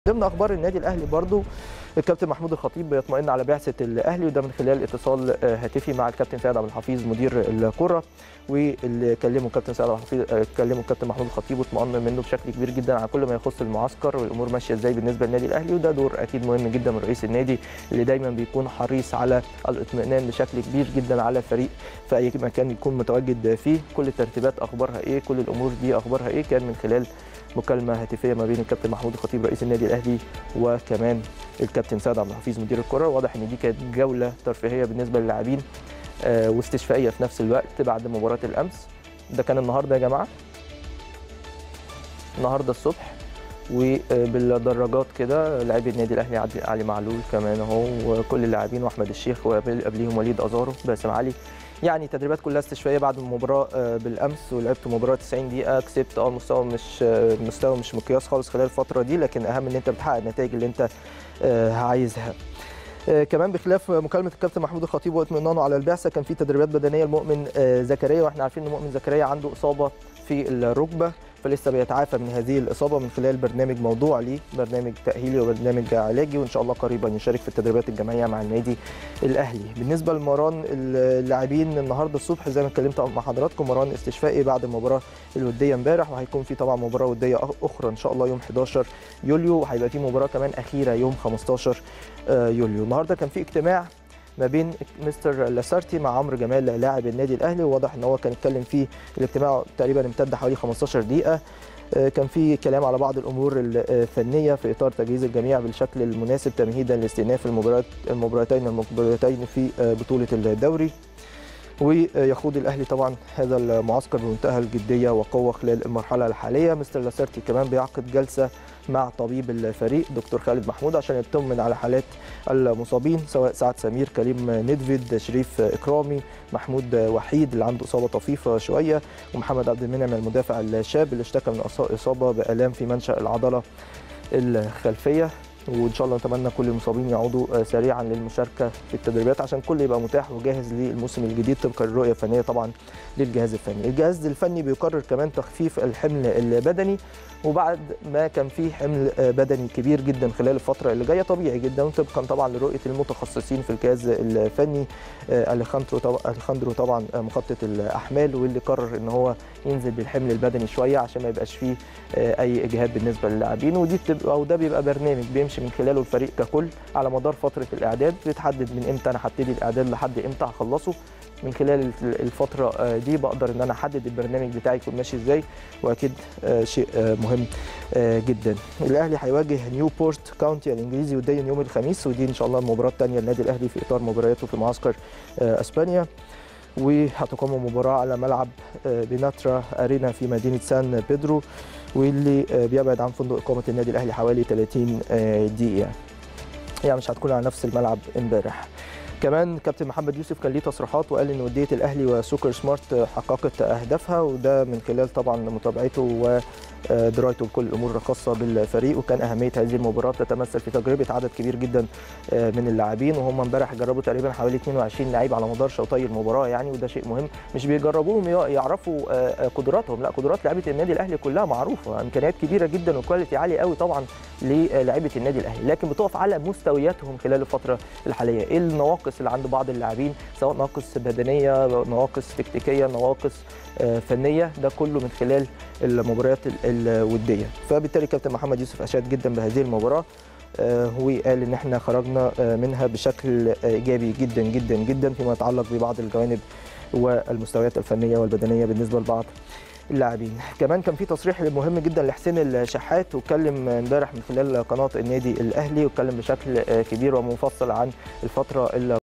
ضمن اخبار النادي الاهلي برضو الكابتن محمود الخطيب بيطمئن على بعثه الاهلي وده من خلال اتصال هاتفي مع الكابتن سيد عبد الحفيظ مدير الكره واللي كلمه الكابتن سيد عبد الحفيظ كلمه الكابتن محمود الخطيب واطمئن منه بشكل كبير جدا على كل ما يخص المعسكر والامور ماشيه ازاي بالنسبه للنادي الاهلي وده دور اكيد مهم جدا من رئيس النادي اللي دايما بيكون حريص على الاطمئنان بشكل كبير جدا على الفريق في اي مكان يكون متواجد فيه كل الترتيبات اخبارها ايه كل الامور دي اخبارها ايه كان من خلال مكالمه هاتفيه ما بين الكابتن محمود الخطيب رئيس النادي الاهلي وكمان الكابتن سعد عبد الحفيظ مدير الكره واضح ان دي كانت جوله ترفيهيه بالنسبه للاعبين آه واستشفائيه في نفس الوقت بعد مباراه الامس ده كان النهارده يا جماعه النهارده الصبح وبالدراجات كده لاعبي النادي الاهلي علي معلول كمان اهو وكل اللاعبين واحمد الشيخ وقبليهم وليد ازارو باسم علي يعني تدريبات كلها استشفائيه بعد المباراه بالامس ولعبت مباراه 90 دقيقه كسبت اه مستوى مش مستوى مش مقياس خالص خلال الفتره دي لكن اهم ان انت بتحقق النتائج اللي انت عايزها كمان بخلاف مكالمه الكابتن محمود الخطيب واطمئنانه على البعثه كان في تدريبات بدنيه لمؤمن زكريا واحنا عارفين ان مؤمن زكريا عنده اصابه في الركبه فلسه بيتعافى من هذه الاصابه من خلال برنامج موضوع ليه برنامج تاهيلي وبرنامج علاجي وان شاء الله قريبا يشارك في التدريبات الجماعيه مع النادي الاهلي بالنسبه لمران اللاعبين النهارده الصبح زي ما اتكلمت مع حضراتكم مران استشفائي بعد المباراه الوديه امبارح وهيكون في طبعا مباراه وديه اخرى ان شاء الله يوم 11 يوليو وهيبقى في مباراه كمان اخيره يوم 15 يوليو النهارده كان في اجتماع ما بين مستر لاسارتي مع عمرو جمال لاعب النادي الاهلي وواضح ان هو كان اتكلم فيه الاجتماع تقريبا امتد حوالي 15 دقيقه كان في كلام على بعض الامور الفنيه في اطار تجهيز الجميع بالشكل المناسب تمهيدا لاستئناف المباريات المباراتين المقبلتين في بطوله الدوري ويخوض الاهلي طبعا هذا المعسكر بمنتهى الجديه وقوه خلال المرحله الحاليه مستر لاسارتي كمان بيعقد جلسه مع طبيب الفريق دكتور خالد محمود عشان يطمن على حالات المصابين سواء سعد سمير كريم ندفيد شريف اكرامي محمود وحيد اللي عنده اصابه طفيفه شويه ومحمد عبد المنعم المدافع الشاب اللي اشتكى من اصابه بالام في منشا العضله الخلفيه وان شاء الله نتمنى كل المصابين يعودوا سريعا للمشاركه في التدريبات عشان كل يبقى متاح وجاهز للموسم الجديد طبقا للرؤيه الفنيه طبعا للجهاز الفني. الجهاز الفني بيقرر كمان تخفيف الحمل البدني وبعد ما كان في حمل بدني كبير جدا خلال الفتره اللي جايه طبيعي جدا طبقا طبعا لرؤيه المتخصصين في الجهاز الفني اليخاندرو طبعا اليخاندرو طبعا مخطط الاحمال واللي قرر ان هو ينزل بالحمل البدني شويه عشان ما يبقاش فيه اي اجهاد بالنسبه للاعبين ودي بتبقى وده بيبقى برنامج بيمشي من خلاله الفريق ككل على مدار فتره الاعداد بتحدد من امتى انا هبتدي الاعداد لحد امتى هخلصه من خلال الفتره دي بقدر ان انا احدد البرنامج بتاعي يكون ماشي ازاي واكيد شيء مهم جدا الاهلي هيواجه نيوبورت كاونتي الانجليزي وديا يوم الخميس ودي ان شاء الله المباراه الثانيه للنادي الاهلي في اطار مبارياته في معسكر اسبانيا وهتقام المباراه على ملعب بناترا ارينا في مدينه سان بيدرو واللي بيبعد عن فندق اقامه النادي الاهلي حوالي 30 دقيقه يعني مش هتكون على نفس الملعب امبارح كمان كابتن محمد يوسف كان ليه تصريحات وقال ان وديه الاهلي وسوكر سمارت حققت اهدافها وده من خلال طبعا متابعته ودرايته بكل الامور الخاصه بالفريق وكان اهميه هذه المباراه تتمثل في تجربه عدد كبير جدا من اللاعبين وهم امبارح جربوا تقريبا حوالي 22 لعيب على مدار شوطي المباراه يعني وده شيء مهم مش بيجربوهم يعرفوا قدراتهم لا قدرات لعيبه النادي الاهلي كلها معروفه امكانيات كبيره جدا وكواليتي عالي قوي طبعا للاعيبه النادي الاهلي لكن بتقف على مستوياتهم خلال الفتره الحاليه ايه النواقص اللي عند بعض اللاعبين سواء نواقص بدنيه نواقص تكتيكيه نواقص فنيه ده كله من خلال المباريات الوديه فبالتالي كابتن محمد يوسف اشاد جدا بهذه المباراه وقال ان احنا خرجنا منها بشكل ايجابي جدا جدا جدا فيما يتعلق ببعض الجوانب والمستويات الفنيه والبدنيه بالنسبه لبعض اللاعبين كمان كان في تصريح مهم جدا لحسين الشحات واتكلم امبارح من خلال قناه النادي الاهلي واتكلم بشكل كبير ومفصل عن الفتره